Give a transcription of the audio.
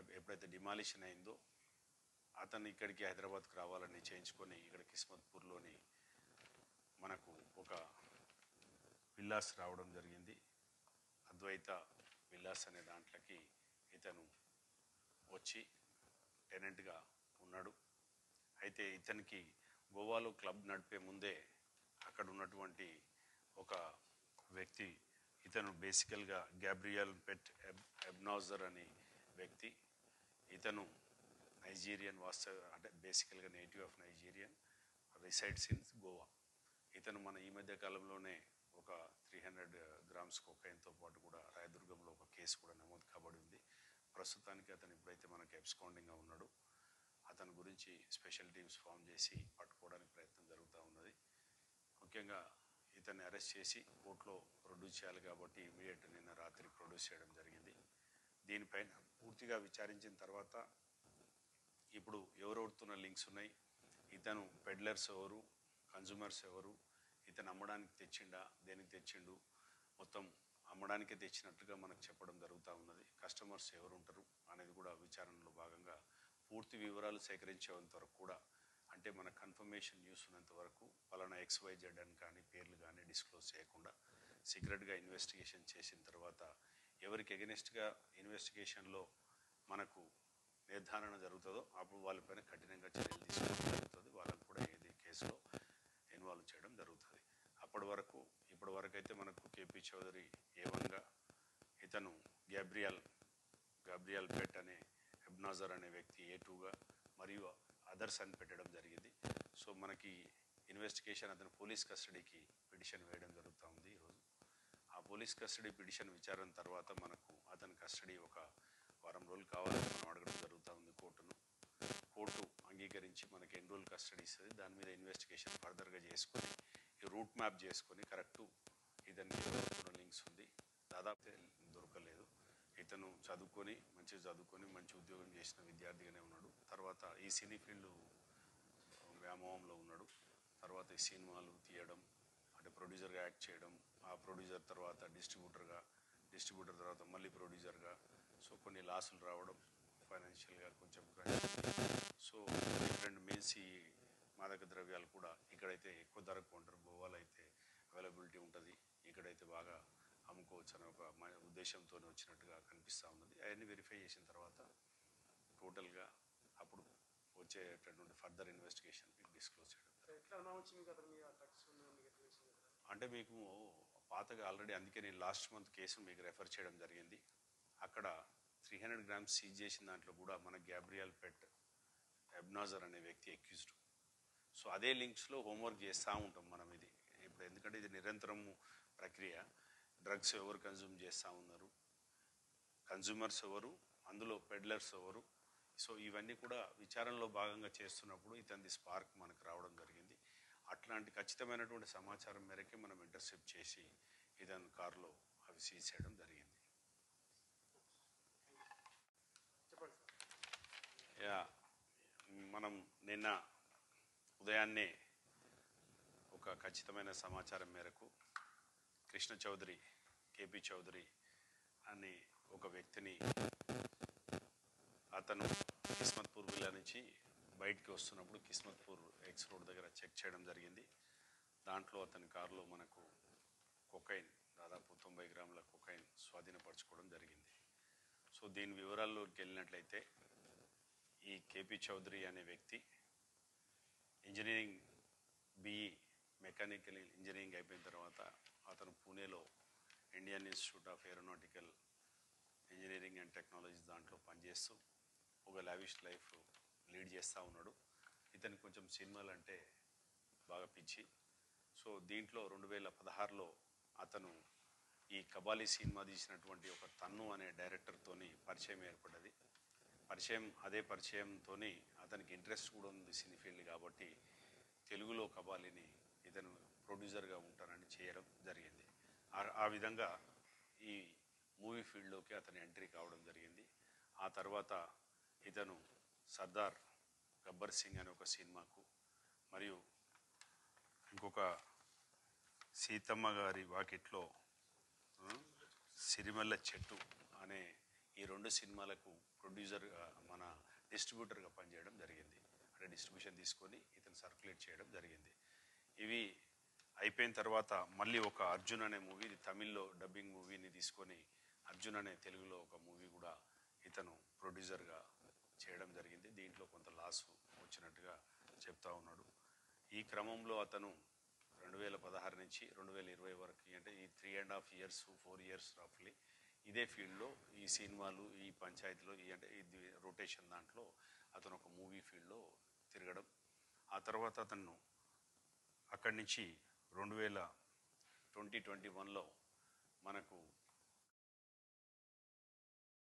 ఎప్పుడైతే డిమాలిషన్ అయిందో అతను ఇక్కడికి హైదరాబాద్కి రావాలని చేయించుకొని ఇక్కడ కిస్మత్పూర్లోని మనకు ఒక విల్లాస్ రావడం జరిగింది అద్వైత విల్లాస్ అనే దాంట్లోకి ఇతను వచ్చి టెనెంట్గా ఉన్నాడు అయితే ఇతనికి గోవాలో క్లబ్ నడిపే ముందే అక్కడ ఉన్నటువంటి ఒక వ్యక్తి ఇతను బేసికల్గా గ్యాబ్రియల్ పెట్ ఎబ్ ఎబ్నాజర్ అనే వ్యక్తి ఇతను నైజీరియన్ వాస్తవ అంటే బేసికల్గా native of Nigerian resides in Goa ఇతను మన ఈ మధ్య కాలంలోనే ఒక త్రీ హండ్రెడ్ గ్రామ్స్ కొకైన్తో పాటు కూడా రాయదుర్గంలో ఒక కేసు కూడా నమోదు కాబడి ఉంది ప్రస్తుతానికి అతను ఇప్పుడైతే మనకి ఎబ్స్కౌండింగ్గా ఉన్నాడు అతని గురించి స్పెషల్ టీమ్స్ ఫామ్ చేసి పట్టుకోవడానికి ప్రయత్నం జరుగుతూ ఉన్నది ముఖ్యంగా ఇతన్ని అరెస్ట్ చేసి కోర్టులో ప్రొడ్యూస్ చేయాలి కాబట్టి ఇమీడియట్ నిన్న రాత్రి ప్రొడ్యూస్ చేయడం జరిగింది దీనిపైన పూర్తిగా విచారించిన తర్వాత ఇప్పుడు ఎవరెవరుతున్న లింక్స్ ఉన్నాయి ఇతను పెడ్లర్స్ ఎవరు కన్జ్యూమర్స్ ఎవరు ఇతను అమ్మడానికి తెచ్చిండా దేనికి తెచ్చిండు మొత్తం అమ్మడానికే తెచ్చినట్టుగా మనకు చెప్పడం జరుగుతూ ఉన్నది కస్టమర్స్ ఎవరు ఉంటారు అనేది కూడా విచారణలో భాగంగా పూర్తి వివరాలు సేకరించేంత వరకు కూడా అంటే మన కన్ఫర్మేషన్ న్యూస్ ఉన్నంత వరకు పలానా ఎక్స్వైజెడ్ అని కానీ పేర్లు కానీ డిస్క్లోజ్ చేయకుండా సీక్రెట్గా ఇన్వెస్టిగేషన్ చేసిన తర్వాత ఎవరికి ఎగెనిస్ట్గా ఇన్వెస్టిగేషన్లో మనకు నిర్ధారణ జరుగుతుందో అప్పుడు వాళ్ళపైన కఠినంగా చర్యలు తీసుకోవడం జరుగుతుంది వాళ్ళని కూడా ఏది కేసులో ఇన్వాల్వ్ చేయడం జరుగుతుంది అప్పటి వరకు ఇప్పటి వరకు అయితే మనకు కేపీ చౌదరి ఏవంగా ఇతను గ్యాబ్రియల్ గాబ్రియల్ పెట్ అనే ఎబ్నాజర్ అనే వ్యక్తి ఏ టూగా మరియు అదర్స్ అని పెట్టడం జరిగింది సో మనకి ఇన్వెస్టిగేషన్ అతను పోలీస్ కస్టడీకి పిటిషన్ వేయడం జరుగుతూ ఉంది ఈరోజు ఆ పోలీస్ కస్టడీ పిటిషన్ విచారణ తర్వాత మనకు అతని కస్టడీ ఒక వారం రోజులు కావాలని మనం అడగడం జరుగుతూ ఉంది కోర్టును కోర్టు అంగీకరించి మనకి ఎన్ని రోజులు కస్టడీ ఇస్తుంది దాని మీద ఇన్వెస్టిగేషన్ ఫర్దర్గా చేసుకొని ఈ రూట్ మ్యాప్ చేసుకొని కరెక్టు ఇతనికి దొరుకుతున్న లింక్స్ ఉంది దాదాపు దొరకలేదు ఇతను చదువుకొని మంచిగా చదువుకొని మంచి ఉద్యోగం చేసిన విద్యార్థిగానే ఉన్నాడు తర్వాత ఈ సినీ ఫీల్డ్ వ్యామోహంలో ఉన్నాడు తర్వాత ఈ సినిమాలు తీయడం అంటే ప్రొడ్యూసర్గా యాక్ట్ చేయడం ఆ ప్రొడ్యూసర్ తర్వాత డిస్ట్రిబ్యూటర్గా డిస్ట్రిబ్యూటర్ తర్వాత మళ్ళీ ప్రొడ్యూసర్గా సో కొన్ని లాసులు రావడం ఫైనాన్షియల్గా కొంచెం సో డిఫరెంట్ మేల్సి మాదక ద్రవ్యాలు కూడా ఇక్కడైతే ఎక్కువ ధరకు కొంటారు గోవాలో అయితే అవైలబిలిటీ ఉంటుంది ఇక్కడైతే బాగా అమ్ముకోవచ్చు అనే ఒక మ- ఉద్దేశంతో వచ్చినట్టుగా కనిపిస్తూ ఉన్నది అవన్నీ వెరిఫై చేసిన తర్వాత టోటల్గా అప్పుడు వచ్చేటటువంటి ఫర్దర్ ఇన్వెస్టిగేషన్ డిస్క్లోజ్ చేయడం ఎట్లా అనౌన్స్ మీకు అతని మీద డ్రగ్స్ ఉన్నాయి మీకు ఎట్లా తెలిసింది కదా అంటే మీకు పాతగా ఆల్రెడీ అందుకే నేను లాస్ట్ మంత్ కేసును మీకు రెఫర్ చేయడం జరిగింది అక్కడ త్రీ హండ్రెడ్ గ్రామ్స్ సీజ్ చేసిన దాంట్లో కూడా మన గ్యాబ్రియల్ పెట్ ఎబ్నాజర్ అనే వ్యక్తి ఎక్యూజ్డ్ సో అదే లింక్స్లో హోంవర్క్ చేస్తూ ఉంటాం మనం ఇది ఇప్పుడు ఎందుకంటే ఇది నిరంతరము ప్రక్రియ డ్రగ్స్ ఎవరు కన్జ్యూమ్ చేస్తూ ఉన్నారు కన్జ్యూమర్స్ ఎవరు అందులో పెడ్లర్స్ ఎవరు సో ఇవన్నీ కూడా విచారణలో భాగంగా చేస్తున్నప్పుడు ఇతని స్పార్క్ మనకు రావడం జరిగింది అట్లాంటి ఖచ్చితమైనటువంటి సమాచారం మేరకే మనం ఇంటర్సెప్ట్ చేసి ఇతని కారులో అవి సీజ్ చేయడం జరిగింది చెప్పండి సార్ యా మనం నిన్న ఉదయాన్నే ఒక ఖచ్చితమైన సమాచారం మేరకు కృష్ణ చౌదరి కేపీ చౌదరి అనే ఒక వ్యక్తిని అతను కిస్మత్పూర్ విల్లా నుంచి బయటికి వస్తున్నప్పుడు కిస్మత్పూర్ ఎక్స్ రోడ్ దగ్గర చెక్ చేయడం జరిగింది దాంట్లో అతని కారులో మనకు కొకైన్ దాదాపు తొంభై గ్రాముల కొకైన్ స్వాధీనపరచుకోవడం జరిగింది సో దీని వివరాల్లోకి వెళ్ళినట్లయితే ఈ కేపీ చౌదరి అనే వ్యక్తి ఇంజనీరింగ్ బిఈ మెకానికల్ ఇంజనీరింగ్ అయిపోయిన తర్వాత అతను పూణేలో Indian Institute of Aeronautical Engineering and Technologies దాంట్లో పనిచేస్తూ ఒక లావిష్ లైఫ్ లీడ్ చేస్తూ ఉన్నాడు ఇతనికి కొంచెం సినిమాలు అంటే బాగా పిచ్చి సో దీంట్లో రెండు వేల పదహారులో అతను ఈ కబాలి సినిమా తీసినటువంటి ఒక తన్ను అనే డైరెక్టర్తోని పరిచయం ఏర్పడ్డది పరిచయం అదే పరిచయంతో అతనికి ఇంట్రెస్ట్ కూడా ఉంది సినీ ఫీల్డ్ కాబట్టి తెలుగులో కబాలిని ఇతను ప్రొడ్యూసర్గా ఉంటానని చేయడం జరిగింది ఆ- ఆ విధంగా ఈ మూవీ ఫీల్డ్లోకి అతను ఎంట్రీ కావడం జరిగింది ఆ తర్వాత ఇతను సర్దార్ గబ్బర్ సింగ్ అనే ఒక సినిమాకు మరియు ఇంకొక సీతమ్మ గారి వాకిట్లో ఆ, సిరిమల్ల చెట్టు అనే ఈ రెండు సినిమాలకు ప్రొడ్యూసర్గా మన డిస్ట్రిబ్యూటర్గా పనిచేయడం జరిగింది అంటే డిస్ట్రిబ్యూషన్ తీసుకొని ఇతను సర్క్యులేట్ చేయడం జరిగింది ఇవి అయిపోయిన తర్వాత మళ్ళీ ఒక అర్జున్ అనే మూవీ ఇది తమిళ్లో డబ్బింగ్ మూవీని తీసుకొని అర్జున్ అనే తెలుగులో ఒక మూవీ కూడా ఇతను ప్రొడ్యూసర్గా చేయడం జరిగింది దీంట్లో కొంత లాస్ వచ్చినట్టుగా చెప్తా ఉన్నాడు ఈ క్రమంలో అతను రెండు వేల పదహారు నుంచి రెండు వేల ఇరవై వరకు అంటే ఈ three and half years four years రఫ్లీ ఇదే ఫీల్డ్లో ఈ సినిమాలు ఈ పంచాయతీలో ఈ అంటే ఇది రొటేషన్ దాంట్లో అతను ఒక మూవీ ఫీల్డ్లో తిరగడం ఆ తర్వాత అతను అక్కడి నుంచి రెండు వేల ట్వంటీ ట్వంటీ వన్లో మనకు